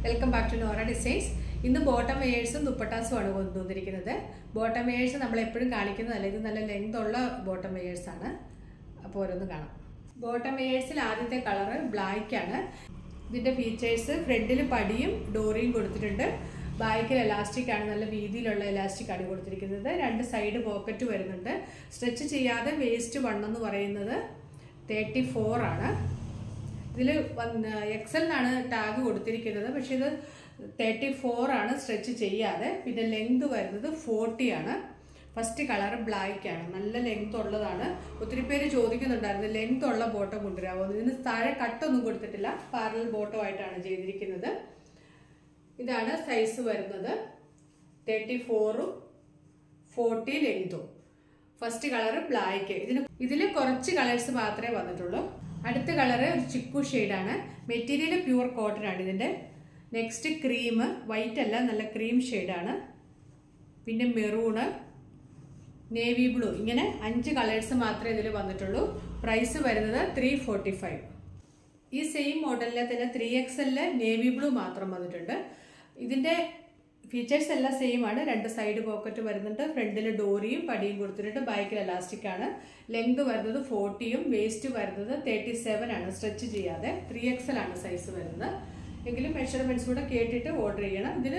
welcome back to Nora designs ഇന്ന് bottom വെയേഴ്സും ദുപ്പട്ടാസും ആണ് കൊണ്ടുവന്നിരിക്കുന്നത് ബോട്ടം വെയേഴ്സ് നമ്മൾ എപ്പോഴും കാണിക്കുന്നതല്ല ഇത് നല്ല ലെങ്ത് ഉള്ള ബോട്ടം വെയേഴ്സ് ആണ് അപ്പോൾ ഓരോന്ന് കാണാം ബോട്ടം വെയേഴ്സിൽ ആദ്യത്തെ കളറ് ബ്ലാക്ക് ആണ് ഇതിന്റെ ഫീച്ചേഴ്സ് ഫ്രണ്ടിൽ പടിയും ഡോറിയും കൊടുത്തിട്ടുണ്ട് ബാക്കിൽ എലാസ്റ്റിക് ആണ് നല്ല വീതിയിലുള്ള എലാസ്റ്റിക് ആണ് കൊടുത്തിരിക്കുന്നത് രണ്ട് സൈഡ് പോക്കറ്റ് വരുന്നുണ്ട് സ്ട്രെച്ച് ചെയ്യാതെ വേസ്റ്റ് വണ്ണം എന്ന് പറയുന്നത് തേർട്ടി ഫോർ ആണ് ഇതിൽ എക്സലിനാണ് ടാഗ് കൊടുത്തിരിക്കുന്നത് പക്ഷെ ഇത് തേർട്ടി ഫോർ ആണ് സ്ട്രെച്ച് ചെയ്യാതെ പിന്നെ ലെങ്ത് വരുന്നത് ഫോർട്ടി ആണ് ഫസ്റ്റ് കളർ ബ്ലാക്ക് ആണ് നല്ല ലെങ്ത് ഉള്ളതാണ് ഒത്തിരി പേര് ചോദിക്കുന്നുണ്ടായിരുന്നു ലെങ്ത് ഉള്ള ബോട്ടം കൊണ്ടുവരാമോ ഇതിന് താഴെ കട്ടൊന്നും കൊടുത്തിട്ടില്ല പാരൽ ബോട്ടം ആയിട്ടാണ് ചെയ്തിരിക്കുന്നത് ഇതാണ് സൈസ് വരുന്നത് തേർട്ടി ഫോറും ഫോർട്ടി ലെങ്തും ഫസ്റ്റ് കളർ ബ്ലാക്ക് ഇതിന് ഇതിൽ കുറച്ച് കളേഴ്സ് മാത്രമേ വന്നിട്ടുള്ളൂ അടുത്ത കളറ് ചിക്കു ഷെയ്ഡാണ് മെറ്റീരിയൽ പ്യൂർ കോട്ടൺ ആണ് ഇതിൻ്റെ നെക്സ്റ്റ് ക്രീം വൈറ്റ് അല്ല നല്ല ക്രീം ഷെയ്ഡാണ് പിന്നെ മെറൂണ് നേവി ബ്ലൂ ഇങ്ങനെ അഞ്ച് കളേഴ്സ് മാത്രമേ ഇതിൽ വന്നിട്ടുള്ളൂ പ്രൈസ് വരുന്നത് ത്രീ ഫോർട്ടി ഫൈവ് ഈ സെയിം മോഡലിലെ തന്നെ ത്രീ എക്സ് എല്ലില് നേവി ബ്ലൂ മാത്രം വന്നിട്ടുണ്ട് ഇതിൻ്റെ ഫീച്ചേഴ്സ് എല്ലാം സെയിം ആണ് രണ്ട് സൈഡ് പോക്കറ്റ് വരുന്നുണ്ട് ഫ്രണ്ടിൽ ഡോറിയും പടിയും കൊടുത്തിട്ടുണ്ട് ബാക്കിൽ എലാസ്റ്റിക് ആണ് ലെങ്ത് വരുന്നത് ഫോർട്ടിയും വേസ്റ്റ് വരുന്നത് തേർട്ടി സെവൻ ആണ് സ്ട്രെച്ച് ചെയ്യാതെ ത്രീ എക്സ് ആണ് സൈസ് വരുന്നത് എങ്കിലും മെഷർമെന്റ്സ് കൂടെ കേട്ടിട്ട് ഓർഡർ ചെയ്യണം ഇതിന്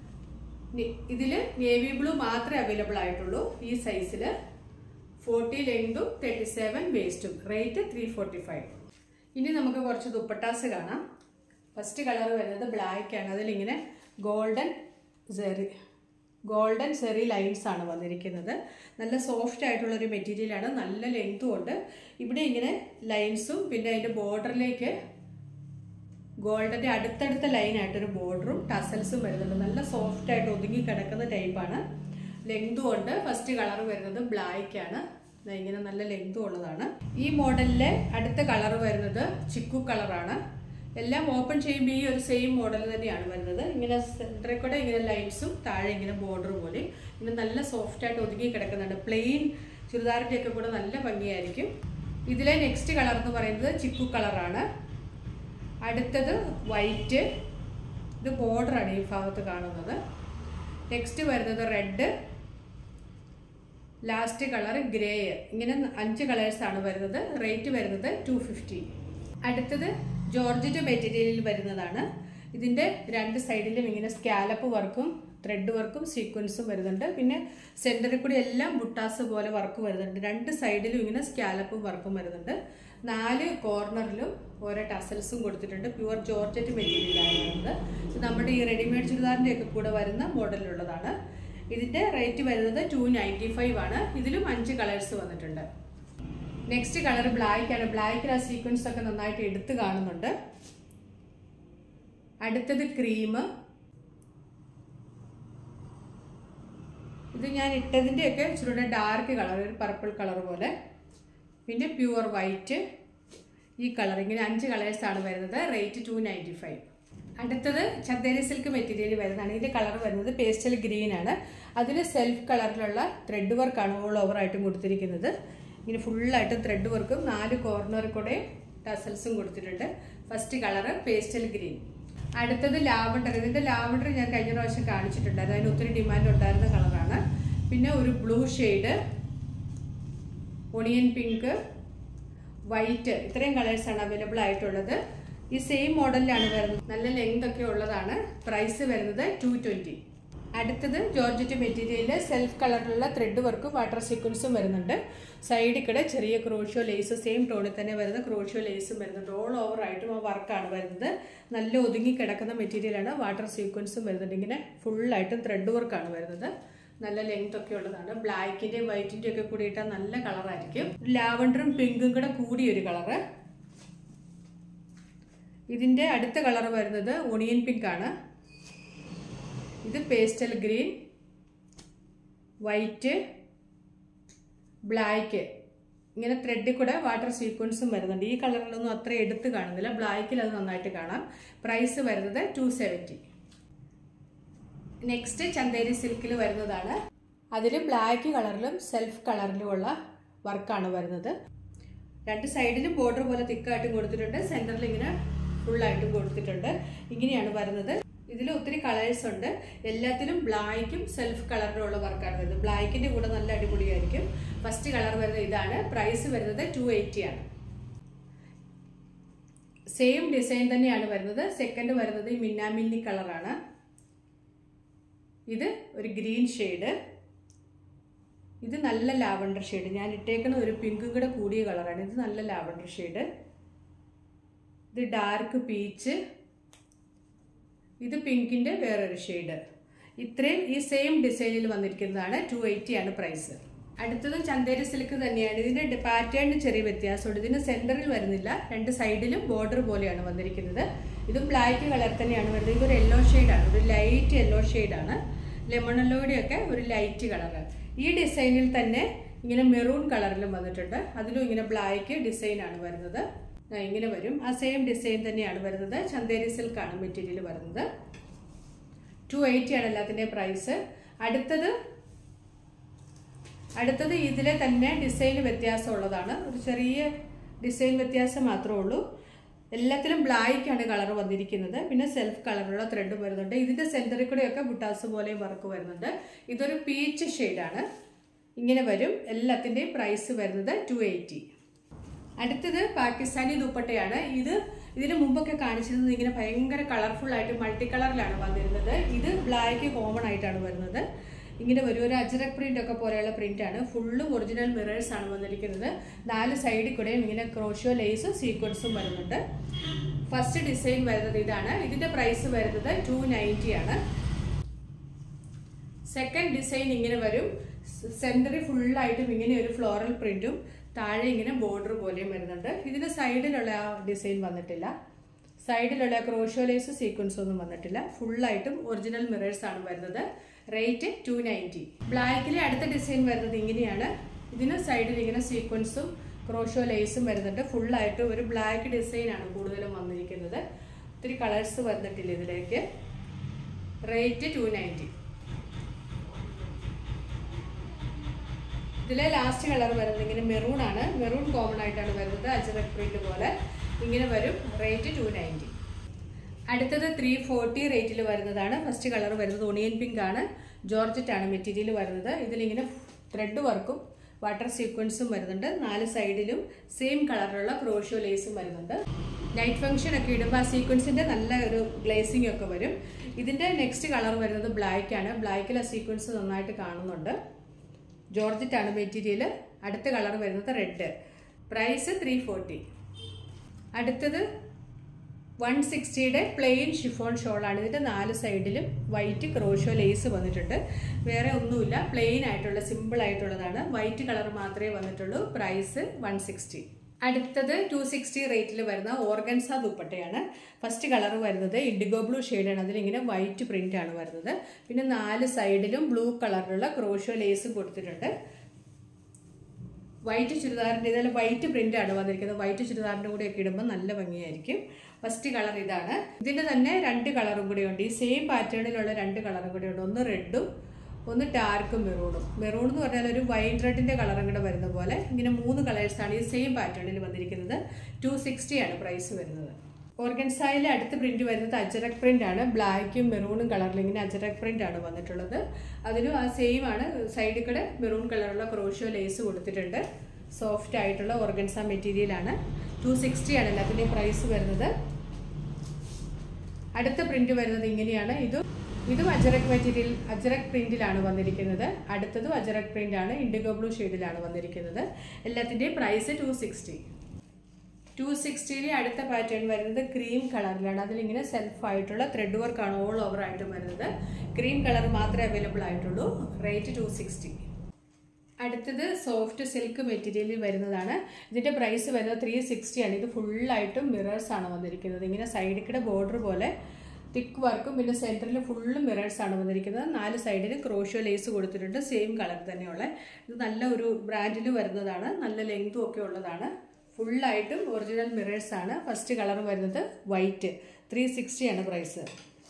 ഇതിൽ നേവി ബ്ലൂ മാത്രമേ അവൈലബിൾ ആയിട്ടുള്ളൂ ഈ സൈസിൽ ഫോർട്ടി ലെങ്തും തേർട്ടി സെവൻ വേസ്റ്റും റേറ്റ് ത്രീ ഫോർട്ടി ഫൈവ് ഇനി നമുക്ക് കുറച്ച് ദുപ്പട്ടാസ് കാണാം ഫസ്റ്റ് കളർ വരുന്നത് ബ്ലാക്ക് ആണ് അതിലിങ്ങനെ golden zari golden zari lines ആണ് വന്നിരിക്കുന്നത് നല്ല സോഫ്റ്റ് ആയിട്ടുള്ള ഒരു മെറ്റീരിയലാണ് നല്ല ലെങ്തും ഉണ്ട് ഇവിടെ ഇങ്ങനെ ലൈൻസും പിന്നെ അതിൻ്റെ ബോർഡറിലേക്ക് ഗോൾഡിൻ്റെ അടുത്തടുത്ത ലൈനായിട്ടൊരു ബോർഡറും ടസൽസും വരുന്നുണ്ട് നല്ല സോഫ്റ്റ് ആയിട്ട് ഒതുങ്ങി കിടക്കുന്ന ടൈപ്പാണ് ലെങ്തും ഉണ്ട് ഫസ്റ്റ് കളർ വരുന്നത് ബ്ലാക്ക് ആണ് ഇങ്ങനെ നല്ല ലെങ്തും ഉള്ളതാണ് ഈ മോഡലിലെ അടുത്ത കളർ വരുന്നത് ചിക്കു കളറാണ് എല്ലാം ഓപ്പൺ ചെയ്യുമ്പോൾ ഈ ഒരു സെയിം മോഡൽ തന്നെയാണ് വരുന്നത് ഇങ്ങനെ സെൻറ്ററിൽ കൂടെ ഇങ്ങനെ ലൈൻസും താഴെ ഇങ്ങനെ ബോർഡർ പോലെ ഇങ്ങനെ നല്ല സോഫ്റ്റ് ആയിട്ട് ഒതുങ്ങി കിടക്കുന്നുണ്ട് പ്ലെയിൻ ചുരിദാറിൻ്റെ ഒക്കെ കൂടെ നല്ല ഭംഗിയായിരിക്കും ഇതിലെ നെക്സ്റ്റ് കളർ എന്ന് പറയുന്നത് ചിക്കു കളറാണ് അടുത്തത് വൈറ്റ് ഇത് ബോർഡറാണ് ഈ ഭാഗത്ത് കാണുന്നത് നെക്സ്റ്റ് വരുന്നത് റെഡ് ലാസ്റ്റ് കളർ ഗ്രേ ഇങ്ങനെ അഞ്ച് കളേഴ്സാണ് വരുന്നത് റേറ്റ് വരുന്നത് ടു ഫിഫ്റ്റി അടുത്തത് ജോർജറ്റ് മെറ്റീരിയലിൽ വരുന്നതാണ് ഇതിൻ്റെ രണ്ട് സൈഡിലും ഇങ്ങനെ സ്കാലപ്പ് വർക്കും ത്രെഡ് വർക്കും സീക്വൻസും വരുന്നുണ്ട് പിന്നെ സെൻറ്ററിൽ കൂടി എല്ലാം ബുട്ടാസ് പോലെ വർക്ക് വരുന്നുണ്ട് രണ്ട് സൈഡിലും ഇങ്ങനെ സ്കാലപ്പും വർക്കും വരുന്നുണ്ട് നാല് കോർണറിലും ഓരോ ടസൽസും കൊടുത്തിട്ടുണ്ട് പ്യുവർ ജോർജറ്റ് മെറ്റീരിയലാണ് വരുന്നത് ഇത് നമ്മുടെ ഈ റെഡിമെയ്ഡ് ചുരിദാറിൻ്റെ ഒക്കെ കൂടെ വരുന്ന മോഡലിലുള്ളതാണ് ഇതിൻ്റെ റേറ്റ് വരുന്നത് ടു നയൻറ്റി ഫൈവ് ആണ് ഇതിലും അഞ്ച് കളേഴ്സ് വന്നിട്ടുണ്ട് നെക്സ്റ്റ് കളർ ബ്ലാക്ക് ആണ് ബ്ലാക്കിൽ ആ സീക്വൻസ് ഒക്കെ നന്നായിട്ട് എടുത്ത് കാണുന്നുണ്ട് അടുത്തത് ക്രീം ഇത് ഞാൻ ഇട്ടതിൻ്റെ ഒക്കെ ഇച്ചിരി ഡാർക്ക് കളർ ഒരു പർപ്പിൾ കളർ പോലെ പിന്നെ പ്യുവർ വൈറ്റ് ഈ കളർ ഇങ്ങനെ അഞ്ച് കളേഴ്സാണ് വരുന്നത് റേറ്റ് ടു നയൻറ്റി ഫൈവ് അടുത്തത് ചന്ദേരി സിൽക്ക് മെറ്റീരിയൽ വരുന്നതാണ് ഇതിൻ്റെ കളർ വരുന്നത് പേസ്റ്റൽ ഗ്രീൻ ആണ് അതിൽ സെൽഫ് കളറിലുള്ള ത്രെഡ് വർക്കാണ് ഓൾ ഓവർ ആയിട്ടും കൊടുത്തിരിക്കുന്നത് ഇങ്ങനെ ഫുള്ളായിട്ട് ത്രെഡ് വർക്കും നാല് കോർണറിൽ കൂടെ ടസൽസും കൊടുത്തിട്ടുണ്ട് ഫസ്റ്റ് കളറ് പേസ്റ്റൽ ഗ്രീൻ അടുത്തത് ലാവണ്ടർ ഇതിൻ്റെ ലാവണ്ടർ ഞാൻ കഴിഞ്ഞ പ്രാവശ്യം കാണിച്ചിട്ടുണ്ടായിരുന്നു അതിന് ഒത്തിരി ഡിമാൻഡ് ഉണ്ടായിരുന്ന കളറാണ് പിന്നെ ഒരു blue shade onion pink white ഇത്രയും കളേഴ്സാണ് അവൈലബിൾ ആയിട്ടുള്ളത് ഈ സെയിം മോഡലിലാണ് വരുന്നത് നല്ല ലെങ്ത് ഒക്കെ ഉള്ളതാണ് പ്രൈസ് വരുന്നത് ടു ട്വൻറ്റി അടുത്തത് ജോർജറ്റ് മെറ്റീരിയലിൽ സെൽഫ് കളറിലുള്ള ത്രെഡ് വർക്കും വാട്ടർ സീക്വൻസും വരുന്നുണ്ട് സൈഡിൽ കൂടെ ചെറിയ ക്രോഷ്യോ ലേസ് സെയിം ടോണിൽ തന്നെ വരുന്ന ക്രോഷ്യോ ലേസും വരുന്നുണ്ട് ഓൾ ഓവർ ആയിട്ടും ആ വർക്കാണ് വരുന്നത് നല്ല ഒതുങ്ങി കിടക്കുന്ന മെറ്റീരിയലാണ് വാട്ടർ സീക്വൻസും വരുന്നുണ്ട് ഇങ്ങനെ ഫുള്ളായിട്ടും ത്രെഡ് വർക്കാണ് വരുന്നത് നല്ല ലെങ്ത് ഒക്കെ ഉള്ളതാണ് ബ്ലാക്കിൻ്റെയും വൈറ്റിൻ്റെയും ഒക്കെ കൂടി ഇട്ടാൽ നല്ല കളറായിരിക്കും ലാവണ്ടറും പിങ്കും കൂടെ കൂടിയ ഒരു കളറ് ഇതിൻ്റെ അടുത്ത കളർ വരുന്നത് ഒണിയൻ പിങ്ക് ആണ് ഇത് പേസ്റ്റൽ ഗ്രീൻ വൈറ്റ് ബ്ലാക്ക് ഇങ്ങനെ ത്രെഡിൽ കൂടെ വാട്ടർ സീക്വൻസും വരുന്നുണ്ട് ഈ കളറിലൊന്നും അത്ര എടുത്ത് കാണുന്നില്ല ബ്ലാക്കിൽ അത് നന്നായിട്ട് കാണാം പ്രൈസ് വരുന്നത് ടു സെവൻറ്റി നെക്സ്റ്റ് ചന്തേരി സിൽക്കിൽ വരുന്നതാണ് അതിൽ ബ്ലാക്ക് കളറിലും സെൽഫ് കളറിലുമുള്ള വർക്കാണ് വരുന്നത് രണ്ട് സൈഡിലും ബോർഡർ പോലെ തിക്കായിട്ടും കൊടുത്തിട്ടുണ്ട് സെൻറ്ററിൽ ഇങ്ങനെ ഫുള്ളായിട്ടും കൊടുത്തിട്ടുണ്ട് ഇങ്ങനെയാണ് വരുന്നത് ഇതിൽ ഒത്തിരി കളേഴ്സ് ഉണ്ട് എല്ലാത്തിലും ബ്ലാക്കും സെൽഫ് കളറിലും ഉള്ള വർക്കാണ് വരുന്നത് ബ്ലാക്കിന്റെ കൂടെ നല്ല അടിപൊളിയായിരിക്കും ഫസ്റ്റ് കളർ വരുന്നത് ഇതാണ് പ്രൈസ് വരുന്നത് ടു എയ്റ്റി ആണ് സെയിം ഡിസൈൻ തന്നെയാണ് വരുന്നത് സെക്കൻഡ് വരുന്നത് ഈ മിന്നാമിന്നി കളറാണ് ഇത് ഒരു ഗ്രീൻ ഷെയ്ഡ് ഇത് നല്ല ലാവണ്ടർ ഷെയ്ഡ് ഞാൻ ഇട്ടേക്കുന്ന ഒരു പിങ്കും കൂടെ കൂടിയ കളറാണ് ഇത് നല്ല ലാവണ്ടർ ഷെയ്ഡ് ഇത് ഡാർക്ക് പീച്ച് ഇത് പിങ്കിൻ്റെ വേറൊരു ഷെയ്ഡ് ഇത്രയും ഈ സെയിം ഡിസൈനിൽ വന്നിരിക്കുന്നതാണ് ടു എയ്റ്റി ആണ് പ്രൈസ് അടുത്തത് ചന്തേരി സിൽക്ക് തന്നെയാണ് ഇതിൻ്റെ പാറ്റേണിന് ചെറിയ വ്യത്യാസമുണ്ട് ഇതിന് സെൻറ്ററിൽ വരുന്നില്ല രണ്ട് സൈഡിലും ബോർഡർ പോലെയാണ് വന്നിരിക്കുന്നത് ഇതും ബ്ലാക്ക് കളർ തന്നെയാണ് വരുന്നത് ഇതൊരു യെല്ലോ ഷെയ്ഡാണ് ഒരു ലൈറ്റ് യെല്ലോ ഷെയ്ഡാണ് ലെമൺ യെല്ലോയുടെയൊക്കെ ഒരു ലൈറ്റ് കളറ് ഈ ഡിസൈനിൽ തന്നെ ഇങ്ങനെ മെറൂൺ കളറിലും വന്നിട്ടുണ്ട് അതിലും ഇങ്ങനെ ബ്ലാക്ക് ഡിസൈനാണ് വരുന്നത് ഇങ്ങനെ വരും ആ സെയിം ഡിസൈൻ തന്നെയാണ് വരുന്നത് ചന്തേരി സിൽക്കാണ് മെറ്റീരിയൽ വരുന്നത് ടു എയ്റ്റി ആണ് എല്ലാത്തിൻ്റെയും പ്രൈസ് അടുത്തത് അടുത്തത് ഇതിലെ തന്നെ ഡിസൈൻ വ്യത്യാസമുള്ളതാണ് ഒരു ചെറിയ ഡിസൈൻ വ്യത്യാസം മാത്രമേ ഉള്ളൂ എല്ലാത്തിലും ബ്ലാക്കാണ് കളർ വന്നിരിക്കുന്നത് പിന്നെ സെൽഫ് കളറുള്ള ത്രെഡ് വരുന്നുണ്ട് ഇതിൻ്റെ സെൻറ്ററിൽ കൂടെയൊക്കെ ബുട്ടാസ് പോലെയും വർക്ക് വരുന്നുണ്ട് ഇതൊരു പീച്ച് ഷെയ്ഡാണ് ഇങ്ങനെ വരും എല്ലാത്തിൻ്റെയും പ്രൈസ് വരുന്നത് ടു എയ്റ്റി അടുത്തത് പാകിസ്ഥാനി ദുപ്പട്ടയാണ് ഇത് ഇതിന് മുമ്പൊക്കെ കാണിച്ചിരുന്നത് ഇങ്ങനെ ഭയങ്കര കളർഫുൾ ആയിട്ട് മൾട്ടി കളറിലാണ് വന്നിരുന്നത് ഇത് ബ്ലാക്ക് കോമൺ ആയിട്ടാണ് വരുന്നത് ഇങ്ങനെ വരും ഒരു അജറക് പ്രിന്റ് ഒക്കെ പോലെയുള്ള പ്രിന്റ് ആണ് ഫുള്ളും ഒറിജിനൽ മിറേഴ്സ് ആണ് വന്നിരിക്കുന്നത് നാല് സൈഡിൽ കൂടെയും ഇങ്ങനെ ക്രോഷ്യോ ലേസും സീക്വൻസും വരുന്നുണ്ട് ഫസ്റ്റ് ഡിസൈൻ വരുന്നത് ഇതാണ് ഇതിന്റെ പ്രൈസ് വരുന്നത് ടു നയൻറ്റി ആണ് സെക്കൻഡ് ഡിസൈൻ ഇങ്ങനെ വരും സെന്ററിൽ ഫുള്ളായിട്ടും ഇങ്ങനെ ഒരു ഫ്ലോറൽ പ്രിന്റും താഴെ ഇങ്ങനെ ബോർഡർ പോലെയും വരുന്നുണ്ട് ഇതിന് സൈഡിലുള്ള ആ ഡിസൈൻ വന്നിട്ടില്ല സൈഡിലുള്ള ക്രോഷോ ലേസ് സീക്വൻസ് ഒന്നും വന്നിട്ടില്ല ഫുള്ളായിട്ടും ഒറിജിനൽ മിറേഴ്സ് ആണ് വരുന്നത് റേറ്റ് ടു നയൻറ്റി ബ്ലാക്കിലെ അടുത്ത ഡിസൈൻ വരുന്നത് ഇങ്ങനെയാണ് ഇതിന് സൈഡിൽ ഇങ്ങനെ സീക്വൻസും ക്രോഷോ ലേസും വരുന്നുണ്ട് ഫുള്ളായിട്ട് ഒരു ബ്ലാക്ക് ഡിസൈനാണ് കൂടുതലും വന്നിരിക്കുന്നത് ഒത്തിരി കളേഴ്സ് വന്നിട്ടില്ല ഇതിലേക്ക് റേറ്റ് ടു നയൻറ്റി ഇതിലെ ലാസ്റ്റ് കളർ വരുന്നത് ഇങ്ങനെ മെറൂൺ ആണ് മെറൂൺ കോമൺ ആയിട്ടാണ് വരുന്നത് അജറക് പ്രിന്റ് പോലെ ഇങ്ങനെ വരും റേറ്റ് ടു നയൻറ്റി അടുത്തത് ത്രീ ഫോർട്ടി റേറ്റിൽ വരുന്നതാണ് ഫസ്റ്റ് കളർ വരുന്നത് ഒണിയൻ പിങ്ക് ആണ് ജോർജറ്റ് ആണ് മെറ്റീരിയൽ വരുന്നത് ഇതിലിങ്ങനെ ത്രെഡ് വർക്കും വാട്ടർ സീക്വൻസും വരുന്നുണ്ട് നാല് സൈഡിലും സെയിം കളറിലുള്ള ക്രോഷ്യോ ലേസും വരുന്നുണ്ട് നൈറ്റ് ഫംഗ്ഷൻ ഒക്കെ ഇടുമ്പോൾ ആ സീക്വൻസിന്റെ നല്ല ഒരു ഗ്ലേസിംഗ് ഒക്കെ വരും ഇതിന്റെ നെക്സ്റ്റ് കളർ വരുന്നത് ബ്ലാക്ക് ആണ് ബ്ലാക്കിൽ ആ സീക്വൻസ് നന്നായിട്ട് കാണുന്നുണ്ട് ജോർജറ്റ് ആണ് മെറ്റീരിയൽ അടുത്ത കളർ വരുന്നത് റെഡ് പ്രൈസ് ത്രീ ഫോർട്ടി അടുത്തത് വൺ സിക്സ്റ്റിയുടെ പ്ലെയിൻ ഷിഫോൺ ഷോളാണ് ഇതിൻ്റെ നാല് സൈഡിലും വൈറ്റ് ക്രോഷോ ലേസ് വന്നിട്ടുണ്ട് വേറെ ഒന്നുമില്ല പ്ലെയിൻ ആയിട്ടുള്ള സിമ്പിൾ ആയിട്ടുള്ളതാണ് വൈറ്റ് കളർ മാത്രമേ വന്നിട്ടുള്ളൂ പ്രൈസ് വൺ സിക്സ്റ്റി അടുത്തത് ടു സിക്സ്റ്റി റേറ്റിൽ വരുന്ന ഓർഗൻസ ദുപ്പട്ടയാണ് ഫസ്റ്റ് കളർ വരുന്നത് ഇൻഡിഗോ ബ്ലൂ ഷെയ്ഡാണ് അതിലിങ്ങനെ വൈറ്റ് പ്രിന്റ് ആണ് വരുന്നത് പിന്നെ നാല് സൈഡിലും ബ്ലൂ കളറിലുള്ള ക്രോഷോ ലേസും കൊടുത്തിട്ടുണ്ട് വൈറ്റ് ചുരിദാറിൻ്റെ ഇതെല്ലാം വൈറ്റ് പ്രിന്റ് ആണ് വന്നിരിക്കുന്നത് വൈറ്റ് ചുരിദാറിൻ്റെ കൂടെ ഒക്കെ ഇടുമ്പോൾ നല്ല ഭംഗിയായിരിക്കും ഫസ്റ്റ് കളർ ഇതാണ് ഇതിൻ്റെ തന്നെ രണ്ട് കളറും കൂടെ ഉണ്ട് ഈ സെയിം പാറ്റേണിലുള്ള രണ്ട് കളറും കൂടെ ഉണ്ട് ഒന്ന് റെഡും ഒന്ന് ഡാർക്ക് മെറൂണും മെറൂൺ എന്ന് പറഞ്ഞാൽ ഒരു വൈൻ റെഡിൻ്റെ കളറും കൂടെ വരുന്ന പോലെ ഇങ്ങനെ മൂന്ന് കളേഴ്സാണ് ഈ സെയിം പാറ്റേണിൽ വന്നിരിക്കുന്നത് ടു ആണ് പ്രൈസ് വരുന്നത് ഓർഗൻസായിലെ അടുത്ത പ്രിന്റ് വരുന്നത് അജറക് പ്രിന്റ് ആണ് ബ്ലാക്കും മെറൂണും കളറിൽ ഇങ്ങനെ അജറക് പ്രിന്റ് ആണ് വന്നിട്ടുള്ളത് അതിനും ആ സെയിം ആണ് സൈഡിൽ കൂടെ മെറൂൺ കളറുള്ള ക്രോഷ്യോ ലേസ് കൊടുത്തിട്ടുണ്ട് സോഫ്റ്റ് ആയിട്ടുള്ള ഓർഗൻസ മെറ്റീരിയൽ ആണ് ടു സിക്സ്റ്റി ആണ് എല്ലാത്തിൻ്റെയും പ്രൈസ് വരുന്നത് അടുത്ത പ്രിന്റ് വരുന്നത് ഇങ്ങനെയാണ് ഇതും ഇതും അജറക് മെറ്റീരിയൽ അജറക് പ്രിന്റിലാണ് വന്നിരിക്കുന്നത് അടുത്തതും അജറക് പ്രിന്റ് ആണ് ഇൻഡിഗോ ബ്ലൂ ഷെയ്ഡിലാണ് വന്നിരിക്കുന്നത് എല്ലാത്തിൻ്റെയും പ്രൈസ് ടു സിക്സ്റ്റി ടു സിക്സ്റ്റിയിലെ അടുത്ത പാറ്റേൺ വരുന്നത് ക്രീം കളറിലാണ് അതിലിങ്ങനെ സെൽഫ് ആയിട്ടുള്ള ത്രെഡ് വർക്കാണ് ഓൾ ഓവർ ആയിട്ട് വരുന്നത് ക്രീം കളർ മാത്രമേ അവൈലബിൾ ആയിട്ടുള്ളൂ റേറ്റ് ടു സിക്സ്റ്റി അടുത്തത് സോഫ്റ്റ് സിൽക്ക് മെറ്റീരിയലിൽ വരുന്നതാണ് ഇതിൻ്റെ പ്രൈസ് വരുന്നത് ത്രീ സിക്സ്റ്റി ആണ് ഇത് ഫുള്ളായിട്ടും മിറേഴ്സ് ആണ് വന്നിരിക്കുന്നത് ഇങ്ങനെ സൈഡിൽ കൂടെ ബോർഡർ പോലെ തിക്ക് വർക്കും പിന്നെ സെൻറ്ററിൽ ഫുള്ളും മിറേഴ്സ് ആണ് വന്നിരിക്കുന്നത് നാല് സൈഡിൽ ക്രോഷ്യോ ലേസ് കൊടുത്തിട്ടുണ്ട് സെയിം കളർ തന്നെയുള്ള ഇത് നല്ല ഒരു ബ്രാൻഡിൽ വരുന്നതാണ് നല്ല ലെങ്തും ഒക്കെ ഉള്ളതാണ് ഫുള്ളായിട്ടും ഒറിജിനൽ മിറേഴ്സ് ആണ് ഫസ്റ്റ് കളർ വരുന്നത് വൈറ്റ് ത്രീ ആണ് പ്രൈസ്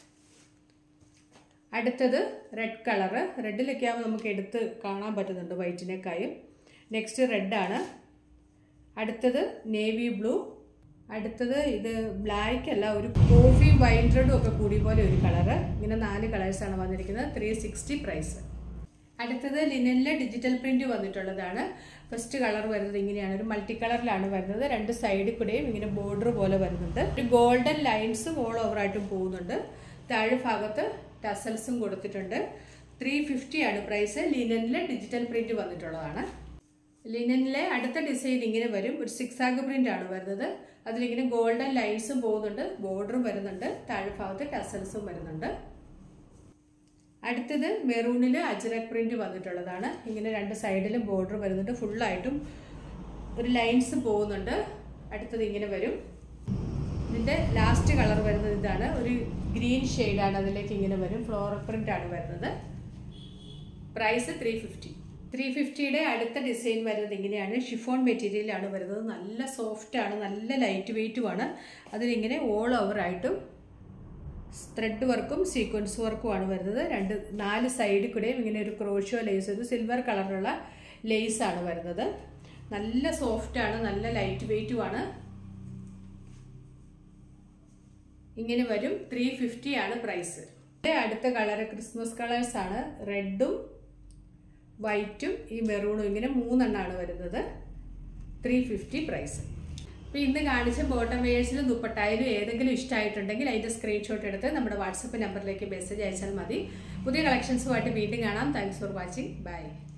അടുത്തത് റെഡ് കളറ് റെഡിലൊക്കെ ആകുമ്പോൾ നമുക്ക് എടുത്ത് കാണാൻ പറ്റുന്നുണ്ട് വൈറ്റിനേക്കായും നെക്സ്റ്റ് റെഡാണ് അടുത്തത് നേവി ബ്ലൂ അടുത്തത് ഇത് ബ്ലാക്ക് അല്ല ഒരു കോഫി വൈൻ റെഡും ഒക്കെ കൂടി പോലെ ഒരു കളറ് ഇങ്ങനെ നാല് കളേഴ്സാണ് വന്നിരിക്കുന്നത് ത്രീ സിക്സ്റ്റി പ്രൈസ് അടുത്തത് ലിനനിലെ ഡിജിറ്റൽ പ്രിന്റ് വന്നിട്ടുള്ളതാണ് ഫസ്റ്റ് കളർ വരുന്നത് ഇങ്ങനെയാണ് ഒരു മൾട്ടി കളറിലാണ് വരുന്നത് രണ്ട് സൈഡിൽ കൂടെയും ഇങ്ങനെ ബോർഡർ പോലെ വരുന്നുണ്ട് ഒരു ഗോൾഡൻ ലൈൻസും ഓൾ ഓവർ ആയിട്ടും പോകുന്നുണ്ട് താഴെ ഭാഗത്ത് ടസൽസും കൊടുത്തിട്ടുണ്ട് ത്രീ ഫിഫ്റ്റി ആണ് പ്രൈസ് ലിനനിലെ ഡിജിറ്റൽ പ്രിന്റ് വന്നിട്ടുള്ളതാണ് ലിനനിലെ അടുത്ത ഡിസൈൻ ഇങ്ങനെ വരും ഒരു സിക്സ് ആഗ് പ്രിന്റ് ആണ് വരുന്നത് അതിലിങ്ങനെ ഗോൾഡൻ ലൈൻസും പോകുന്നുണ്ട് ബോർഡറും വരുന്നുണ്ട് താഴെ ഭാഗത്ത് ടസൽസും വരുന്നുണ്ട് അടുത്തത് മെറൂണിൽ അജ്രക് പ്രിന്റ് വന്നിട്ടുള്ളതാണ് ഇങ്ങനെ രണ്ട് സൈഡിലും ബോർഡർ വരുന്നുണ്ട് ഫുള്ളായിട്ടും ഒരു ലൈൻസ് പോകുന്നുണ്ട് അടുത്തത് ഇങ്ങനെ വരും ഇതിൻ്റെ ലാസ്റ്റ് കളർ വരുന്നത് ഇതാണ് ഒരു ഗ്രീൻ ഷെയ്ഡാണ് അതിലേക്ക് ഇങ്ങനെ വരും ഫ്ലോറൽ പ്രിന്റ് ആണ് വരുന്നത് പ്രൈസ് ത്രീ ഫിഫ്റ്റി ത്രീ ഫിഫ്റ്റിയുടെ അടുത്ത ഡിസൈൻ വരുന്നത് ഇങ്ങനെയാണ് ഷിഫോൺ മെറ്റീരിയലാണ് വരുന്നത് നല്ല സോഫ്റ്റ് ആണ് നല്ല ലൈറ്റ് വെയ്റ്റും ആണ് അതിലിങ്ങനെ ഓൾ ഓവർ ആയിട്ടും ത്രെഡ് വർക്കും സീക്വൻസ് വർക്കും ആണ് വരുന്നത് രണ്ട് നാല് സൈഡിൽ കൂടെയും ഇങ്ങനെ ഒരു ക്രോഷോ ലേസ് ഒരു സിൽവർ കളറുള്ള ലേസ് ആണ് വരുന്നത് നല്ല സോഫ്റ്റ് ആണ് നല്ല ലൈറ്റ് വെയ്റ്റും ആണ് ഇങ്ങനെ വരും ത്രീ ഫിഫ്റ്റി ആണ് പ്രൈസ് അടുത്ത കളർ ക്രിസ്മസ് കളേഴ്സ് ആണ് റെഡും വൈറ്റും ഈ മെറൂണും ഇങ്ങനെ മൂന്നെണ്ണമാണ് വരുന്നത് ത്രീ ഫിഫ്റ്റി പ്രൈസ് അപ്പോൾ ഇന്ന് കാണിച്ച ബോട്ടം വെയേഴ്സിലും ദുപ്പട്ടായാലും ഏതെങ്കിലും ഇഷ്ടമായിട്ടുണ്ടെങ്കിൽ അതിൻ്റെ സ്ക്രീൻഷോട്ട് എടുത്ത് നമ്മുടെ വാട്സപ്പ് നമ്പറിലേക്ക് മെസ്സേജ് അയച്ചാൽ മതി പുതിയ കളക്ഷൻസുമായിട്ട് വീണ്ടും കാണാം താങ്ക്സ് ഫോർ വാച്ചിങ് ബൈ